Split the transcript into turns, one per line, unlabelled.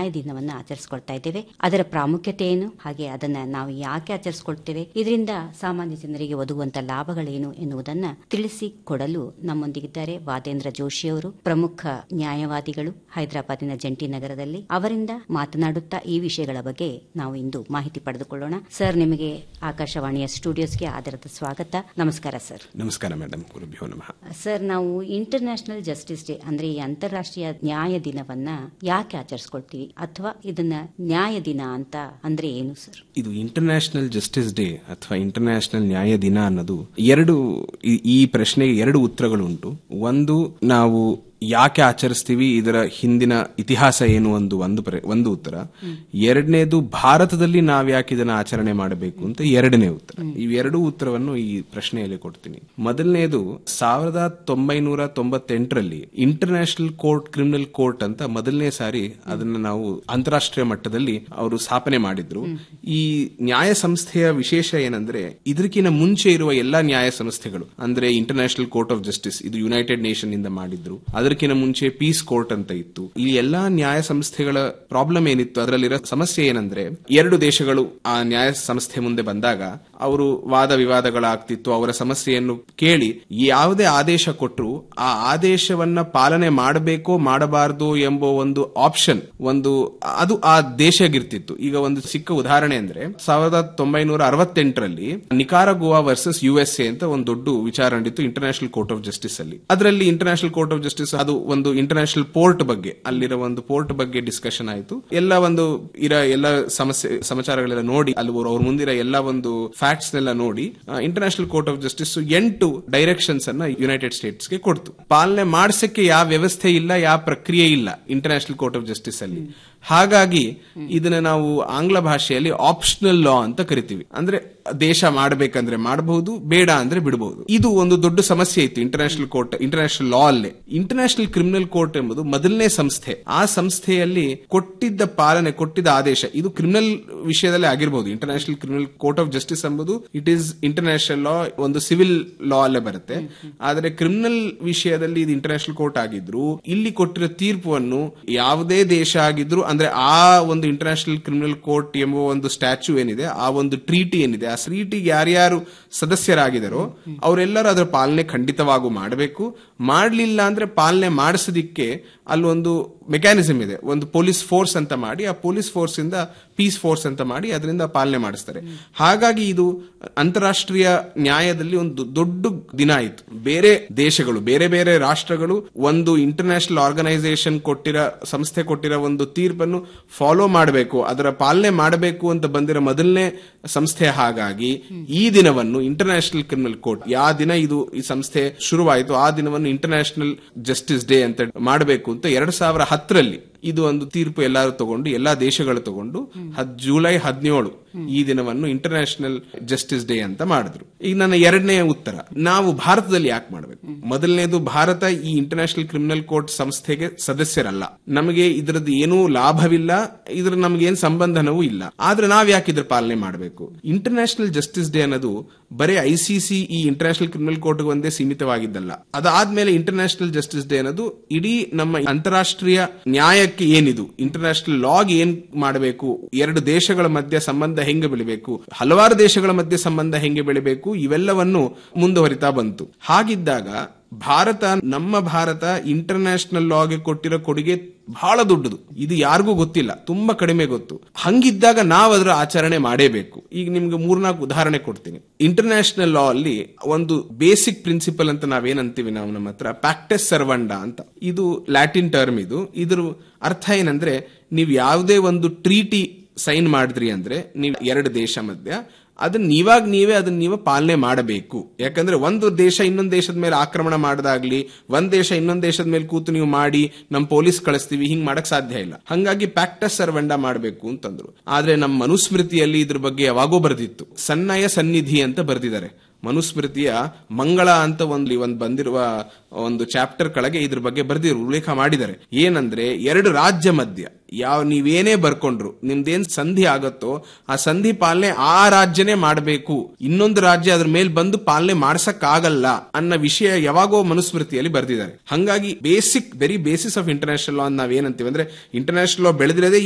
ನ್ಯಾಯ ದಿನವನ್ನ ಆಚರಿಸಿಕೊಳ್ತಾ ಇದ್ದೇವೆ ಅದರ ಪ್ರಾಮುಖ್ಯತೆ ಏನು ಹಾಗೆ ಅದನ್ನ ನಾವು ಯಾಕೆ ಆಚರಿಸಿಕೊಳ್ತೇವೆ ಇದರಿಂದ ಸಾಮಾನ್ಯ ಜನರಿಗೆ ಒದಗುವಂತ ಲಾಭಗಳೇನು ಎನ್ನುವುದನ್ನ ತಿಳಿಸಿ ಕೊಡಲು ನಮ್ಮೊಂದಿಗಿದ್ದಾರೆ ವಾದೇಂದ್ರ ಜೋಶಿ ಅವರು ಪ್ರಮುಖ ನ್ಯಾಯವಾದಿಗಳು ಹೈದರಾಬಾದಿನ ಜಂಟಿ ನಗರದಲ್ಲಿ ಅವರಿಂದ ಮಾತನಾಡುತ್ತಾ ಈ ವಿಷಯಗಳ ಬಗ್ಗೆ ನಾವು ಇಂದು ಮಾಹಿತಿ ಪಡೆದುಕೊಳ್ಳೋಣ ಸರ್ ನಿಮಗೆ ಆಕಾಶವಾಣಿಯ ಸ್ಟುಡಿಯೋಸ್ಗೆ ಆಧಾರದ ಸ್ವಾಗತ ನಮಸ್ಕಾರ ಸರ್
ನಮಸ್ಕಾರ ಮೇಡಮ್ ಗುರುಭ್ಯೋ ನಮಃ
ಸರ್ ನಾವು ಇಂಟರ್ನ್ಯಾಷನಲ್ ಜಸ್ಟಿಸ್ ಡೇ ಅಂದ್ರೆ ಈ ಅಂತಾರಾಷ್ಟ್ರೀಯ ನ್ಯಾಯ ದಿನವನ್ನ ಯಾಕೆ ಆಚರಿಸ್ಕೊಳ್ತೀವಿ ಅಥವಾ ಇದನ್ನ ನ್ಯಾಯ ದಿನ ಅಂತ ಅಂದ್ರೆ ಏನು ಸರ್
ಇದು ಇಂಟರ್ನ್ಯಾಷನಲ್ ಜಸ್ಟಿಸ್ ಡೇ ಅಥವಾ ಇಂಟರ್ನ್ಯಾಷನಲ್ ನ್ಯಾಯ ದಿನ ಅನ್ನೋದು ಎರಡು ಈ- ಈ ಪ್ರಶ್ನೆಗೆ ಎರಡು ಉತ್ತರಗಳು ಉಂಟು ಒಂದು ನಾವು ಯಾಕೆ ಆಚರಿಸ್ತೀವಿ ಇದರ ಹಿಂದಿನ ಇತಿಹಾಸ ಏನು ಒಂದು ಒಂದು ಪ್ರ- ಒಂದು ಉತ್ತರ ಎರಡನೇದು ಭಾರತದಲ್ಲಿ ನಾವ್ ಯಾಕೆ ಇದನ್ನ ಆಚರಣೆ ಮಾಡಬೇಕು ಅಂತ ಎರಡನೇ ಉತ್ತರ ಇವೆರಡೂ ಉತ್ತರವನ್ನು ಈ ಪ್ರಶ್ನೆಯಲ್ಲಿ ಕೊಡ್ತೀನಿ ಮೊದಲನೇದು ಸಾವಿರದ ತೊಂಬೈನೂರ ತೊಂಬತ್ತೆಂಟರಲ್ಲಿ ಇಂಟರ್ನ್ಯಾಷನಲ್ ಕೋರ್ಟ್ ಕ್ರಿಮಿನಲ್ ಕೋರ್ಟ್ ಅಂತ ಮೊದಲನೇ ಸಾರಿ ಅದನ್ನ ನಾವು ಅಂತಾರಾಷ್ಟ್ರೀಯ ಮಟ್ಟದಲ್ಲಿ ಅವರು ಸ್ಥಾಪನೆ ಮಾಡಿದ್ರು ಈ ನ್ಯಾಯ ಸಂಸ್ಥೆಯ ವಿಶೇಷ ಏನಂದ್ರೆ ಇದಕ್ಕಿಂತ ಮುಂಚೆ ಇರುವ ಎಲ್ಲಾ ನ್ಯಾಯ ಸಂಸ್ಥೆಗಳು ಅಂದ್ರೆ ಇಂಟರ್ನ್ಯಾಷನಲ್ ಕೋರ್ಟ್ ಆಫ್ ಜಸ್ಟಿಸ್ ಇದು ಯುನೈಟೆಡ್ ನೇಷನ್ ಇಂದ ಮಾಡಿದ್ರು ಅದಕ್ಕಿಂತ ಮುಂಚೆ ಪೀಸ್ ಕೋರ್ಟ್ ಅಂತ ಇತ್ತು ಈ ಎಲ್ಲಾ ನ್ಯಾಯ ಸಂಸ್ಥೆಗಳ ಪ್ರಾಬ್ಲಮ್ ಏನಿತ್ತು ಅದರಲ್ಲಿರೋ ಸಮಸ್ಯೆ ಏನಂದ್ರೆ ಎರಡು ದೇಶಗಳು ಆ ನ್ಯಾಯ ಸಂಸ್ಥೆ ಮುಂದೆ ಬಂದಾಗ ಅವರು ವಾದ ವಿವಾದಗಳಾಗ್ತಿತ್ತು ಅವರ ಸಮಸ್ಯೆಯನ್ನು ಕೇಳಿ ಯಾವುದೇ ಆದೇಶ ಕೊಟ್ಟರು ಆ ಆದೇಶವನ್ನ ಪಾಲನೆ ಮಾಡಬೇಕೋ ಮಾಡಬಾರದು ಎಂಬ ಒಂದು ಆಪ್ಷನ್ ಒಂದು ಅದು ಆ ದೇಶಗಿರ್ತಿತ್ತು ಈಗ ಒಂದು ಚಿಕ್ಕ ಉದಾಹರಣೆ ಅಂದ್ರೆ ಸಾವಿರದ ತೊಂಬೈನೂರ ಅರವತ್ತೆಂಟರಲ್ಲಿ Nicaragua versus U S A ಅಂತ ಒಂದು ದೊಡ್ಡ ವಿಚಾರ ನಡೀತು ಇಂಟರ್ನ್ಯಾಷನಲ್ ಕೋರ್ಟ್ ಆಫ್ ಜಸ್ಟಿಸ್ ಅಲ್ಲಿ ಅದರಲ್ಲಿ ಇಂಟರ್ನ್ಯಾಷನಲ್ ಕೋರ್ಟ್ ಆಫ್ ಜಸ್ಟಿಸ್ ಅದು ಒಂದು ಇಂಟರ್ನ್ಯಾಷನಲ್ ಪೋರ್ಟ್ ಬಗ್ಗೆ ಅಲ್ಲಿರೋ ಒಂದು ಪೋರ್ಟ್ ಬಗ್ಗೆ ಡಿಸ್ಕಷನ್ ಆಯಿತು ಎಲ್ಲ ಒಂದು ಇರ ಎಲ್ಲ ಸಮಸ್ಯೆ ಸಮಾಚಾರಗಳೆಲ್ಲ ನೋಡಿ ಅಲ್ಲಿ ಅವ್ರ ಮುಂದಿರೋ ಎಲ್ಲ ಒಂದು ಫ್ಯಾಕ್ಟ್ಸ್ ನೆಲ್ಲ ನೋಡಿ ಇಂಟರ್ನ್ಯಾಷನಲ್ ಕೋರ್ಟ್ ಆಫ್ ಜಸ್ಟಿಸ್ ಎಂಟು ಡೈರೆಕ್ಷನ್ಸ್ ಅನ್ನ ಯುನೈಟೆಡ್ ಸ್ಟೇಟ್ಸ್ ಗೆ ಕೊಡ್ತು ಪಾಲನೆ ಮಾಡ್ಸಕ್ಕೆ ಯಾವ ವ್ಯವಸ್ಥೆ ಇಲ್ಲ ಯಾವ ಪ್ರಕ್ರಿಯೆ ಇಲ್ಲ ಇಂಟರ್ನ್ಯಾಷನಲ್ ಕೋರ್ಟ್ ಆಫ್ ಜಸ್ಟಿಸ್ ಅಲ್ಲಿ ಹಾಗಾಗಿ ಇದನ್ನ ನಾವು ಆಂಗ್ಲ ಭಾಷೆಯಲ್ಲಿ ಆಪ್ಷನಲ್ ಲಾ ಅಂತ ಕರಿತೀವಿ ಅಂದ್ರೆ ದೇಶ ಮಾಡಬೇಕಂದ್ರೆ ಮಾಡಬಹುದು ಬೇಡ ಅಂದ್ರೆ ಬಿಡಬಹುದು ಇದು ಒಂದು ದೊಡ್ಡ ಸಮಸ್ಯೆ ಇತ್ತು ಇಂಟರ್ನ್ಯಾಷನಲ್ ಕೋರ್ಟ್ ಇಂಟರ್ನ್ಯಾಷನಲ್ ಲಾ ಅಲ್ಲೇ ಇಂಟರ್ನ್ಯಾಷನಲ್ ಕ್ರಿಮಿನಲ್ ಕೋರ್ಟ್ ಎಂಬುದು ಮೊದಲನೇ ಸಂಸ್ಥೆ ಆ ಸಂಸ್ಥೆಯಲ್ಲಿ ಕೊಟ್ಟಿದ್ದ ಪಾಲನೆ ಕೊಟ್ಟಿದ್ದ ಆದೇಶ ಇದು ಕ್ರಿಮಿನಲ್ ವಿಷಯದಲ್ಲಿ ಆಗಿರಬಹುದು international criminal court of justice ಎಂಬುದು ಇಟ್ ಈಸ್ ಇಂಟರ್ನ್ಯಾಷನಲ್ ಲಾ ಒಂದು ಸಿವಿಲ್ ಲಾ ಅಲ್ಲೇ ಬರುತ್ತೆ ಆದರೆ ಕ್ರಿಮಿನಲ್ ವಿಷಯದಲ್ಲಿ ಇದು ಇಂಟರ್ನ್ಯಾಷನಲ್ ಕೋರ್ಟ್ ಆಗಿದ್ರು ಇಲ್ಲಿ ಕೊಟ್ಟಿರೋ ತೀರ್ಪನ್ನು ಯಾವುದೇ ದೇಶ ಆಗಿದ್ರು ಅಂದ್ರೆ ಆ ಒಂದು ಇಂಟರ್ನ್ಯಾಷನಲ್ ಕ್ರಿಮಿನಲ್ ಕೋರ್ಟ್ ಎಂಬ ಒಂದು ಸ್ಟ್ಯಾಚ್ಯೂ ಏನಿದೆ ಆ ಒಂದು ಟ್ರೀಟಿ ಏನಿದೆ ಆ ಟ್ರೀಟಿಗೆ ಯಾರ್ಯಾರು ಸದಸ್ಯರಾಗಿದ್ದಾರೋ ಅವರೆಲ್ಲರೂ ಅದರ ಪಾಲನೆ ಖಂಡಿತವಾಗೂ ಮಾಡಬೇಕು ಮಾಡಲಿಲ್ಲ ಅಂದ್ರೆ ಪಾಲನೆ ಮಾಡಿಸೋದಿಕ್ಕೆ ಅಲ್ಲೊಂದು ಮೆಕ್ಯಾನಿಸಮ್ ಇದೆ ಒಂದು ಪೊಲೀಸ್ ಫೋರ್ಸ್ ಅಂತ ಮಾಡಿ ಆ ಪೊಲೀಸ್ ಫೋರ್ಸ್ ಇಂದ ಪೀಸ್ ಫೋರ್ಸ್ ಅಂತ ಮಾಡಿ ಅದರಿಂದ ಪಾಲನೆ ಮಾಡಿಸ್ತಾರೆ ಹಾಗಾಗಿ ಇದು ಅಂತಾರಾಷ್ಟ್ರೀಯ ನ್ಯಾಯದಲ್ಲಿ ಒಂದು ದೊಡ್ಡ ದಿನ ಆಯಿತು ಬೇರೆ ದೇಶಗಳು ಬೇರೆ ಬೇರೆ ರಾಷ್ಟ್ರಗಳು ಒಂದು ಇಂಟರ್ನ್ಯಾಷನಲ್ ಆರ್ಗನೈಸೇಷನ್ ಕೊಟ್ಟಿರೋ ಸಂಸ್ಥೆ ಕೊಟ್ಟಿರೋ ಒಂದು ತೀರ್ಪನ್ನು ಫಾಲೋ ಮಾಡಬೇಕು ಅದರ ಪಾಲನೆ ಮಾಡಬೇಕು ಅಂತ ಬಂದಿರೋ ಮೊದಲನೇ ಸಂಸ್ಥೆ ಹಾಗಾಗಿ ಈ ದಿನವನ್ನು ಇಂಟರ್ನ್ಯಾಷನಲ್ ಕ್ರಿಮಿನಲ್ ಕೋರ್ಟ್ ಯಾವ ದಿನ ಇದು ಈ ಸಂಸ್ಥೆ ಶುರುವಾಯಿತು ಆ ದಿನವನ್ನು ಇಂಟರ್ನ್ಯಾಷನಲ್ ಜಸ್ಟಿಸ್ ಡೇ ಅಂತ ಮಾಡಬೇಕು ಅಂತ ಎರಡ್ ಸಾವಿರ ಹತ್ತರಲ್ಲಿ ಇದು ಒಂದು ತೀರ್ಪು ಎಲ್ಲರೂ ತಗೊಂಡು ಎಲ್ಲಾ ದೇಶಗಳು ತಗೊಂಡು ಹದ್ ಜುಲೈ ಹದಿನೇಳು ಈ ದಿನವನ್ನು ಇಂಟರ್ನ್ಯಾಷನಲ್ ಜಸ್ಟಿಸ್ ಡೇ ಅಂತ ಮಾಡಿದ್ರು ಈಗ ನನ್ನ ಎರಡನೇ ಉತ್ತರ ನಾವು ಭಾರತದಲ್ಲಿ ಯಾಕೆ ಮಾಡಬೇಕು ಮೊದಲನೇದು ಭಾರತ ಈ ಇಂಟರ್ನ್ಯಾಷನಲ್ ಕ್ರಿಮಿನಲ್ ಕೋರ್ಟ್ ಸಂಸ್ಥೆಗೆ ಸದಸ್ಯರಲ್ಲ ನಮಗೆ ಇದರದ್ದು ಏನೂ ಲಾಭವಿಲ್ಲ ಇದ್ರ ನಮಗೇನು ಸಂಬಂಧನವೂ ಇಲ್ಲ ಆದ್ರೆ ನಾವ್ ಯಾಕೆ ಇದ್ರ ಪಾಲನೆ ಮಾಡಬೇಕು ಇಂಟರ್ನ್ಯಾಷನಲ್ ಜಸ್ಟಿಸ್ ಡೇ ಅನ್ನೋದು ಬರೀ ಐಸಿಸಿ ಈ ಇಂಟರ್ನ್ಯಾಷನಲ್ ಕ್ರಿಮಿನಲ್ ಕೋರ್ಟ್ ಒಂದೇ ಸೀಮಿತವಾಗಿದ್ದಲ್ಲ ಅದಾದ್ಮೇಲೆ ಇಂಟರ್ನ್ಯಾಷನಲ್ ಜಸ್ಟಿಸ್ ಡೇ ಅನ್ನೋದು ಇಡೀ ನಮ್ಮ ಅಂತಾರಾಷ್ಟ್ರೀಯ ನ್ಯಾಯಕ್ಕೆ ಏನಿದು ಇಂಟರ್ನ್ಯಾಷನಲ್ ಲಾಗ್ ಏನ್ ಮಾಡಬೇಕು ಎರಡು ದೇಶಗಳ ಮಧ್ಯೆ ಸಂಬಂಧ ಹೆಂಗೆ ಬೆಳಿಬೇಕು ಹಲವಾರು ದೇಶಗಳ ಮಧ್ಯೆ ಸಂಬಂಧ ಹೆಂಗೆ ಬೆಳಿಬೇಕು ಇವೆಲ್ಲವನ್ನು ಮುಂದುವರಿತಾ ಬಂತು ಹಾಗಿದ್ದಾಗ ಭಾರತ ನಮ್ಮ ಭಾರತ ಇಂಟರ್ನ್ಯಾಷನಲ್ ಲಾಗೆ ಕೊಟ್ಟಿರೋ ಕೊಡುಗೆ ಬಹಳ ದೊಡ್ಡದು ಇದು ಯಾರಿಗೂ ಗೊತ್ತಿಲ್ಲ ತುಂಬಾ ಕಡಿಮೆ ಗೊತ್ತು ಹಂಗಿದ್ದಾಗ ನಾವು ಅದರ ಆಚರಣೆ ಮಾಡೇಬೇಕು ಈಗ ನಿಮ್ಗೆ ಮೂರ್ನಾಲ್ಕು ಉದಾಹರಣೆ ಕೊಡ್ತೀನಿ ಇಂಟರ್ನ್ಯಾಷನಲ್ ಲಾ ಅಲ್ಲಿ ಒಂದು ಬೇಸಿಕ್ ಪ್ರಿನ್ಸಿಪಲ್ ಅಂತ ನಾವೇನಂತೀವಿ ನಾವು ನಮ್ಮ ಹತ್ರ ಪ್ಯಾಕ್ಟೆಸ್ ಸರ್ವಂಡ ಅಂತ ಇದು ಲ್ಯಾಟಿನ್ ಟರ್ಮ್ ಇದು ಇದ್ರ ಅರ್ಥ ಏನಂದ್ರೆ ನೀವು ಯಾವುದೇ ಒಂದು ಟ್ರೀಟಿ ಸೈನ್ ಮಾಡಿದ್ರಿ ಅಂದ್ರೆ ನೀವು ಎರಡು ದೇಶ ಮಧ್ಯ ಅದನ್ನ ನೀವಾಗ ನೀವೇ ಅದನ್ನ ನೀವು ಪಾಲನೆ ಮಾಡಬೇಕು ಯಾಕಂದ್ರೆ ಒಂದು ದೇಶ ಇನ್ನೊಂದು ದೇಶದ ಮೇಲೆ ಆಕ್ರಮಣ ಮಾಡದಾಗ್ಲಿ ಒಂದ್ ದೇಶ ಇನ್ನೊಂದ್ ದೇಶದ ಮೇಲೆ ಕೂತು ನೀವು ಮಾಡಿ ನಮ್ ಪೊಲೀಸ್ ಕಳಿಸ್ತೀವಿ ಹಿಂಗ್ ಮಾಡಕ್ ಸಾಧ್ಯ ಇಲ್ಲ ಹಂಗಾಗಿ ಪ್ಯಾಕ್ಟಸ್ ಸರ್ವೆಂಡ ಮಾಡಬೇಕು ಅಂತಂದ್ರು ಆದ್ರೆ ನಮ್ಮ ಮನುಸ್ಮೃತಿಯಲ್ಲಿ ಇದ್ರ ಬಗ್ಗೆ ಯಾವಾಗೋ ಬರೆದಿತ್ತು ಸನ್ನಯ ಸನ್ನಿಧಿ ಅಂತ ಬರೆದಿದ್ದಾರೆ ಮನುಸ್ಮೃತಿಯ ಮಂಗಳ ಅಂತ ಒಂದು ಒಂದು ಬಂದಿರುವ ಒಂದು ಚಾಪ್ಟರ್ ಕೆಳಗೆ ಇದ್ರ ಬಗ್ಗೆ ಬರೆದಿರು ಉಲ್ಲೇಖ ಮಾಡಿದ್ದಾರೆ ಏನಂದ್ರೆ ಎರಡು ರಾಜ್ಯ ಮಧ್ಯ ಯಾವ ನೀವೇನೇ ಬರ್ಕೊಂಡ್ರು ನಿಮ್ದೇನ್ ಸಂಧಿ ಆಗತ್ತೋ ಆ ಸಂಧಿ ಪಾಲನೆ ಆ ರಾಜ್ಯನೇ ಮಾಡಬೇಕು ಇನ್ನೊಂದು ರಾಜ್ಯ ಅದ್ರ ಮೇಲೆ ಬಂದು ಪಾಲನೆ ಮಾಡ್ಸಕ್ ಆಗಲ್ಲ ಅನ್ನೋ ವಿಷಯ ಯಾವಾಗೋ ಮನುಸ್ಮೃತಿಯಲ್ಲಿ ಬರೆದಿದ್ದಾರೆ ಹಂಗಾಗಿ basic very basis of international law ನಾವೇನಂತೀವಿ ಅಂದ್ರೆ ಇಂಟರ್ನ್ಯಾಷನಲ್ ಲಾ ಬೆಳೆದಿರೋದೇ